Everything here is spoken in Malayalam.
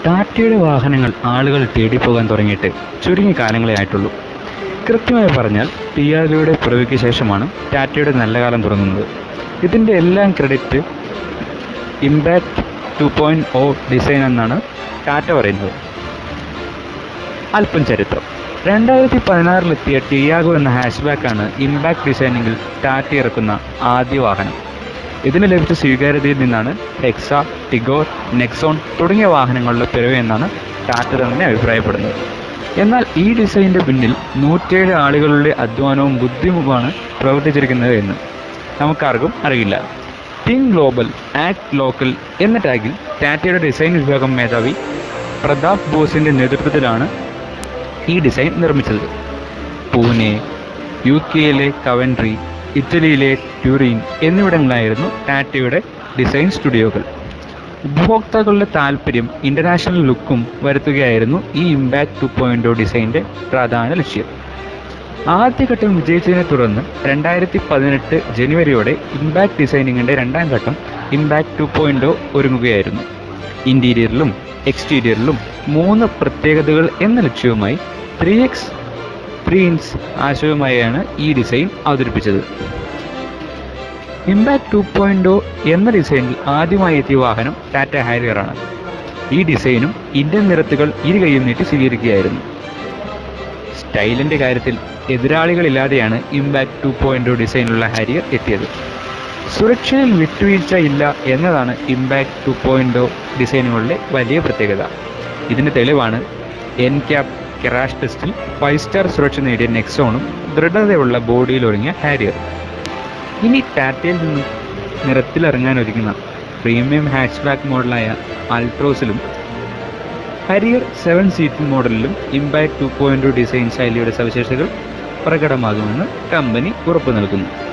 ടാറ്റയുടെ വാഹനങ്ങൾ ആളുകൾ തേടിപ്പോകാൻ തുടങ്ങിയിട്ട് ചുരുങ്ങിയ കാലങ്ങളെ ആയിട്ടുള്ളൂ കൃത്യമായി പറഞ്ഞാൽ ടിയാഗോയുടെ പിറവിക്ക് ശേഷമാണ് ടാറ്റയുടെ നല്ല കാലം തുടങ്ങുന്നത് ഇതിൻ്റെ എല്ലാം credit impact two point O design എന്നാണ് ടാറ്റ പറയുന്നത് അല്പം ചരിത്രം രണ്ടായിരത്തി പതിനാറിലെത്തിയ ടിയാഗോ എന്ന ഹാഷ്ബാക്കാണ് ഇമ്പാക്ട് ഡിസൈനിങ്ങിൽ ടാറ്റ ഇറക്കുന്ന ആദ്യ വാഹനം ഇതിന് ലഭിച്ച സ്വീകാര്യതയിൽ നിന്നാണ് ഹെക്സ ടിഗോർ നെക്സോൺ തുടങ്ങിയ വാഹനങ്ങളുടെ പിറവി എന്നാണ് ടാറ്റ തന്നെ അഭിപ്രായപ്പെടുന്നത് എന്നാൽ ഈ ഡിസൈനിൻ്റെ പിന്നിൽ നൂറ്റേഴ് ആളുകളുടെ അധ്വാനവും ബുദ്ധിമുട്ടുമാണ് പ്രവർത്തിച്ചിരിക്കുന്നത് എന്ന് നമുക്കാർക്കും അറിയില്ല തിങ് ഗ്ലോബൽ ആക്ട് ലോക്കൽ എന്ന ടാഗിൽ ടാറ്റയുടെ ഡിസൈൻ വിഭാഗം മേധാവി പ്രതാപ് ബോസിൻ്റെ നേതൃത്വത്തിലാണ് ഈ ഡിസൈൻ നിർമ്മിച്ചത് പൂനെ യു കെയിലെ കവൻട്രി ഇറ്റലിയിലെ ട്യൂറിൻ എന്നിവിടങ്ങളിലായിരുന്നു ടാറ്റയുടെ ഡിസൈൻ സ്റ്റുഡിയോകൾ ഉപഭോക്താക്കളുടെ താല്പര്യം ഇൻ്റർനാഷണൽ ലുക്കും വരുത്തുകയായിരുന്നു ഈ ഇമ്പാക്ട് ടു പോയിൻ്റ് ഡിസൈൻ്റെ പ്രധാന ലക്ഷ്യം ആദ്യഘട്ടം വിജയിച്ചതിനെ തുടർന്ന് രണ്ടായിരത്തി പതിനെട്ട് ജനുവരിയോടെ ഇമ്പാക്ട് ഡിസൈനിങ്ങിൻ്റെ രണ്ടാം ഘട്ടം ഇമ്പാക്ട് ടു പോയിൻ്റ് ഒരുങ്ങുകയായിരുന്നു ഇൻറ്റീരിയറിലും എക്സ്റ്റീരിയറിലും മൂന്ന് പ്രത്യേകതകൾ എന്ന ലക്ഷ്യവുമായി ത്രീ എക്സ് ത്രീ ഇൻസ് ആശയവുമായാണ് ഈ ഡിസൈൻ അവതരിപ്പിച്ചത് ഇമ്പാക്ട് ടു പോയിൻ്റ് എന്ന ഡിസൈനിൽ ആദ്യമായി എത്തിയ വാഹനം ടാറ്റ ഹാരിയറാണ് ഈ ഡിസൈനും ഇന്ത്യൻ നിരത്തുകൾ ഇരു കൈയും നീട്ടി സ്വീകരിക്കുകയായിരുന്നു സ്റ്റൈലിൻ്റെ കാര്യത്തിൽ എതിരാളികളില്ലാതെയാണ് ഇമ്പാക്ട് ടു പോയിൻ്റ് ഡിസൈനിലുള്ള ഹാരിയർ എത്തിയത് സുരക്ഷയിൽ വിട്ടുവീഴ്ച ഇല്ല എന്നതാണ് ഇമ്പാക്ട് ടു പോയിൻ്റ് ഡിസൈനുകളുടെ വലിയ പ്രത്യേകത ഇതിന് തെളിവാണ് എൻ ക്യാപ് കെറാഷ് ടെസ്റ്റിൽ ഫൈവ് സ്റ്റാർ സുരക്ഷ നേടിയ നെക്സോണും ദൃഢതയുള്ള ബോഡിയിൽ ഒരുങ്ങിയ ഹാരിയർ ഇനി ടാറ്റയിൽ നിന്നും നിറത്തിലിറങ്ങാൻ ഒരുങ്ങുന്ന പ്രീമിയം ഹാച്ച്ബാക്ക് മോഡലായ അൾട്രോസിലും ഹരിയർ സെവൻ സീറ്റ് മോഡലിലും ഇമ്പാക്ട് ടു പോയിൻ്റ് ഡിസൈൻ ശൈലിയുടെ സവിശേഷതകൾ പ്രകടമാകുമെന്ന് കമ്പനി ഉറപ്പു നൽകുന്നു